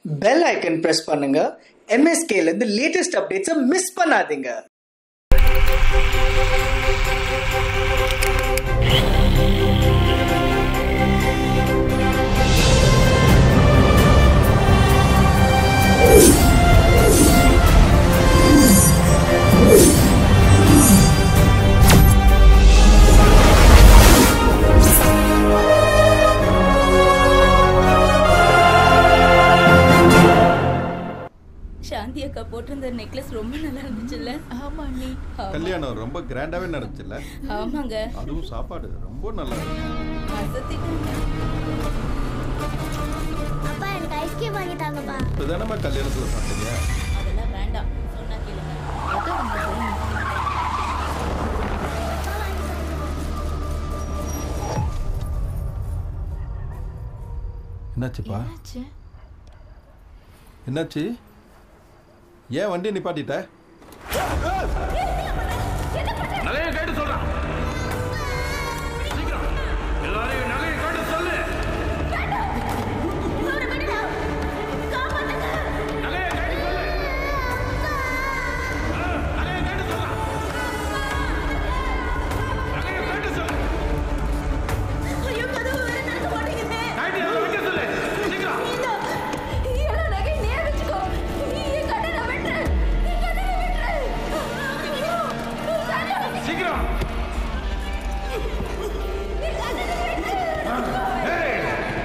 Bell icon press பண்ணுங்க MSK ல இருந்து லேட்டஸ்ட் அப்டேட்ஸை மிஸ் பண்ணாதீங்க சாந்தி அக்கா போட்டிருந்த நெக்லஸ் ரொம்ப நல்லா இருந்துச்சுல்ல ஆமா அண்ணி கல்யாணம் ரொம்ப கிராண்டாவே நடந்துச்சுல்ல ஆமாங்க அதுவும் சாப்பாடு ரொம்ப நல்லா இருந்துச்சு அசத்திட்டாங்க அப்பா எனக்கு ஐஸ்கிரீம் வாங்கி தாங்கப்பா இப்பதானம்மா கல்யாணத்துல சாப்பிட்டீங்க அதெல்லாம் வேண்டாம் சொன்னா கேளுங்க அதான் அவங்க போய் என்னாச்சுப்பா என்னாச்சு என்னாச்சு ஏன் வண்டி நிப்பாட்டிட்ட நகையை கேட்டு சொல்றான் சீக்கிரம் எல்லாரையும் நகையை கேட்டு சொல்லு நகையை கேட்டு சொல்லு ஆ, நகையை கேட்டு சொல்றான் நகையை கேட்டு சொல்லு நகையை எல்லாம் வைக்க சொல்லு சீக்கிரம் சீக்கிரம் ஏய்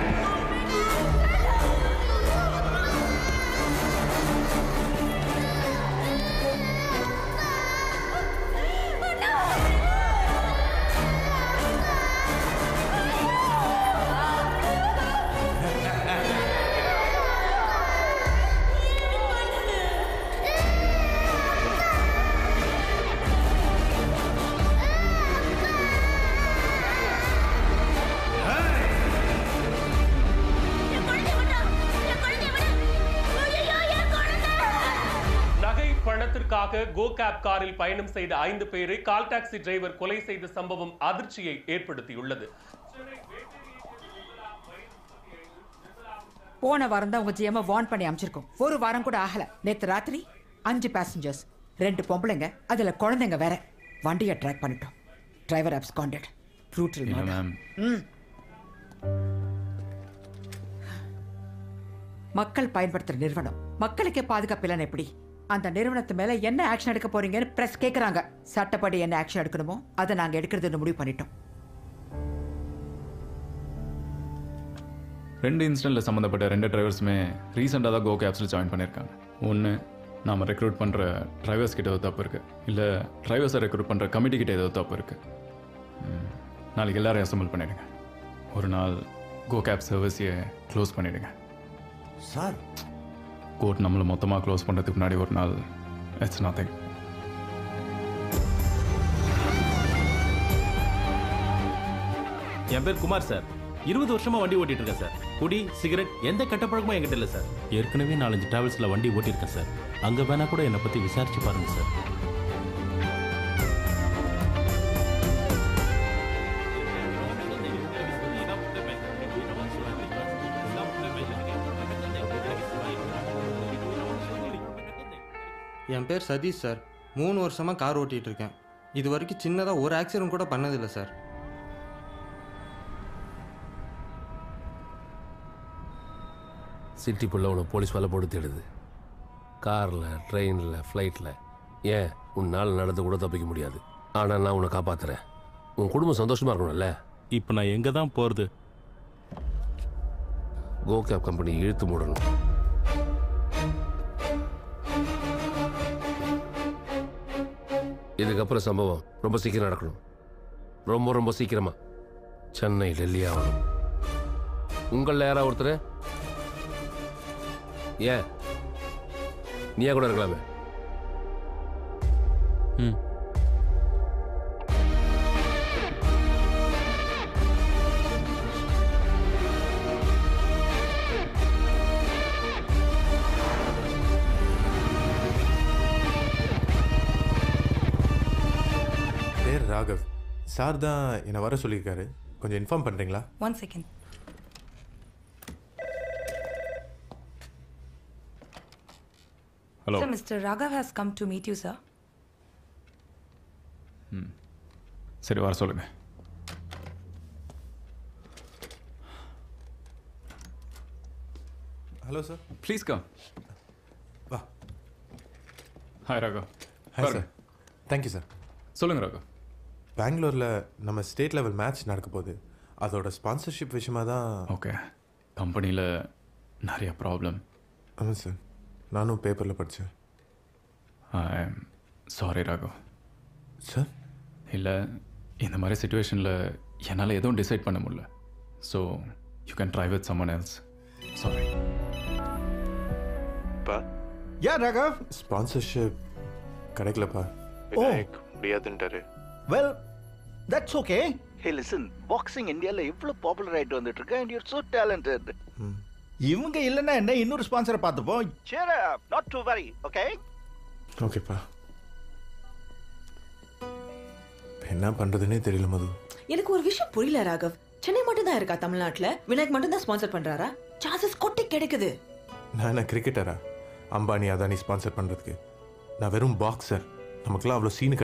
நகை பணத்திற்காக கோ கேப் காரில் பயணம் செய்த ஐந்து பேரை கால் டாக்ஸி டிரைவர் கொலை செய்த சம்பவம் அதிர்ச்சியை ஏற்படுத்தியுள்ளது போன வாரம் தான் உங்க ஜிஎம் வார்ன் பண்ணி அமைச்சிருக்கோம் ஒரு வாரம் கூட ஆகல நேத்து ராத்திரி அஞ்சு பேசஞ்சர்ஸ் ரெண்டு பொம்பளைங்க அதுல குழந்தைங்க வேற வண்டியை ட்ராக் பண்ணிட்டோம் driver absconded brutal murder. Ma'am ம் மக்கள் பயன்படுத்துற நிறுவனம் மக்களுக்கே பாதுகாப்பு இல்லைன்னு எப்படி அந்த நிறுவனத்து மேல என்ன ஆக்ஷன் எடுக்க போறீங்கன்னு பிரஸ் கேக்குறாங்க சட்டப்படி என்ன ஆக்ஷன் எடுக்கணுமோ அதை நாங்க எடுக்கிறதுன்னு முடிவு பண்ணிட்டோம் ரெண்டு இன்சிடென்ட்ல சம்மந்தப்பட்ட ரெண்டு டிரைவர்ஸுமே ரீசெண்டாக தான் கோ கேப்ஸில் ஜாயின் பண்ணியிருக்காங்க ஒன்று நாம் ரெக்ரூட் பண்ணுற டிரைவர்ஸ் கிட்ட ஏதோ தப்பு இருக்குது இல்லை டிரைவர்ஸை ரெக்ரூட் பண்ணுற கமிட்டி கிட்ட ஏதோ தப்பு இருக்குது நாளைக்கு எல்லாரும் அசம்பிள் பண்ணிடுங்க ஒரு நாள் கோ கேப் சர்வீஸையை க்ளோஸ் பண்ணிடுங்க சார் கோர்ட் நம்மளை மொத்தமாக க்ளோஸ் பண்ணுறதுக்கு முன்னாடி ஒரு நாள் இட்ஸ் nothing என் பேர் குமார் சார் இருபது வருஷமா வண்டி ஓட்டிட்டு இருக்கேன் சார் குடி சிகரெட் எந்த கெட்ட பழக்கமும் என்கிட்ட இல்லை சார் ஏற்கனவே நாலஞ்சு டிராவல்ஸ்ல வண்டி ஓட்டியிருக்கேன் சார் அங்க வேணா கூட என்னை பத்தி விசாரிச்சு பாருங்க சார் என் பேர் சதீஷ் சார் மூணு வருஷமாக கார் ஓட்டிகிட்டு இருக்கேன் இது வரைக்கும் சின்னதாக ஒரு ஆக்சிடென்ட் கூட பண்ணதில்லை சார் சிட்டிக்குள்ள உன்னை போலீஸ் வேலை போட்டு தேடுது காரில் ட்ரெயினில் ஃப்ளைட்டில் ஏன் உன்னால் நடந்து கூட தப்பிக்க முடியாது ஆனால் நான் உன்னை காப்பாத்துறேன் உன் குடும்பம் சந்தோஷமா இருக்கணும்ல இப்போ நான் எங்க தான் போறது கோ கேப் கம்பெனி இழுத்து மூடணும் இதுக்கப்புறம் சம்பவம் ரொம்ப சீக்கிரம் நடக்கணும் ரொம்ப ரொம்ப சீக்கிரமா சென்னை டெல்லி ஆகணும் உங்களில் யாரா ஒருத்தர் ஏன் நீயா கூட இருக்கலாமே ம் பேர் ராகவ் சார் தான் என்னை வர சொல்லியிருக்காரு கொஞ்சம் இன்ஃபார்ம் பண்ணுறீங்களா one second hello Sir, Mr. Raghav has come to meet you, sir. ம் சரி வர சொல்லுங்க ஹலோ சார் ப்ளீஸ் கம் வா hi Raghav hi sir thank you sir சொல்லுங்க ராகவ் பெங்களூரில் நம்ம ஸ்டேட் லெவல் மேட்ச் நடக்க போகுது அதோட ஸ்பான்சர்ஷிப் விஷயமா தான் ஓகே கம்பெனியில் நிறைய ப்ராப்ளம் ஆமாம் சார் நானும் பேப்பரில் படித்தேன் ஐ சாரி ராகவ் சார் இல்லை இந்த மாதிரி சுச்சுவேஷனில் என்னால் எதுவும் டிசைட் பண்ண முடியல so you can try with someone else sorry yeah Raghav sponsorship கிடைக்கலப்பா விநாயக் முடியாதுன்ட்டாரு well that's okay hey listen boxing இந்தியாவில் எவ்வளோ பாப்புலர் ஆகிட்டு வந்துட்டு இருக்கு அண்ட் யூர் சோ டேலண்டட் இவங்க இல்லைன்னா என்ன இன்னொரு ஸ்பான்சரை பார்த்துப்போம் cheer not to worry okay ஓகேப்பா என்ன பண்ணுறதுனே தெரியல மது எனக்கு ஒரு விஷயம் புரியல ராகவ் சென்னை மட்டும் தான் இருக்கா தமிழ்நாட்டுல விநாயக் மட்டும் தான் ஸ்பான்சர் பண்றாரா சான்சஸ் கொட்டி கிடைக்குது நான் என்ன கிரிக்கெட்டரா அம்பானி அதானி ஸ்பான்சர் பண்ணுறதுக்கு நான் வெறும் பாக்ஸர் நமக்குலாம் அவ்வளோ சீனு